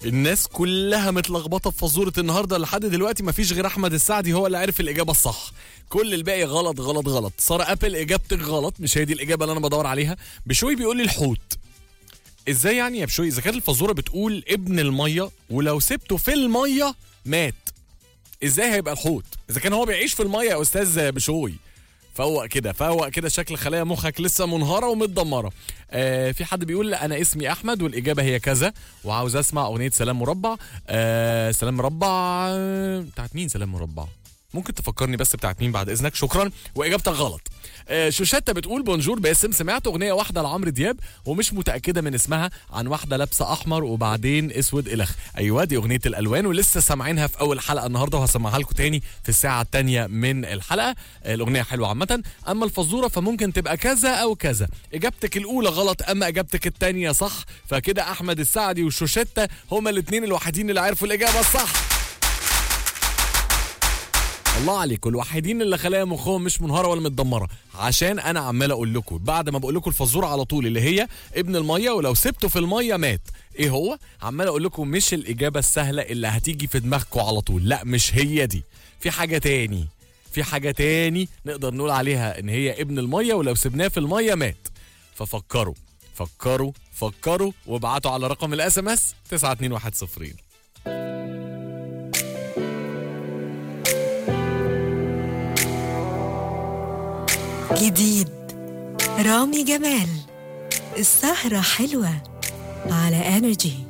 الناس كلها متلخبطه في فزوره النهارده لحد دلوقتي مفيش غير احمد السعدي هو اللي عارف الاجابه الصح كل الباقي غلط غلط غلط ساره ابل اجابتك غلط مش هي دي الاجابه اللي انا بدور عليها بشوي بيقول لي الحوت ازاي يعني يا بشوي اذا كانت الفزوره بتقول ابن الميه ولو سبته في الميه مات ازاي هيبقى الحوت اذا كان هو بيعيش في الميه يا استاذ بشوي فوق كده فوق كده شكل خلايا مخك لسه منهاره ومتدمره آه في حد بيقول انا اسمي احمد والاجابه هي كذا وعاوز اسمع اغنيه سلام مربع آه سلام مربع آه، بتاعت مين سلام مربع ممكن تفكرني بس بتاعت مين بعد اذنك شكرا واجابتك غلط آه شوشتة بتقول بونجور باسم سمعت اغنيه واحده لعمرو دياب ومش متاكده من اسمها عن واحده لابسه احمر وبعدين اسود الخ ايوه دي اغنيه الالوان ولسه سامعينها في اول حلقه النهارده وهسمعها لكم تاني في الساعه الثانيه من الحلقه آه الاغنيه حلوه عامه اما الفزوره فممكن تبقى كذا او كذا اجابتك الاولى غلط اما اجابتك الثانيه صح فكده احمد السعدي وشوشتة هما الاثنين الوحيدين اللي عرفوا الاجابه الصح الله عليكم الوحيدين اللي خلايا مخهم مش منهاره ولا متدمره عشان انا عمال اقول لكم بعد ما بقول لكم الفزوره على طول اللي هي ابن الميه ولو سبته في الميه مات ايه هو عمال اقول لكم مش الاجابه السهله اللي هتيجي في دماغكم على طول لا مش هي دي في حاجه تاني في حاجه تاني نقدر نقول عليها ان هي ابن الميه ولو سبناه في الميه مات ففكروا فكروا فكروا وابعتوا على رقم الاس ام اس 92110 جديد رامي جمال السهرة حلوة على انرجي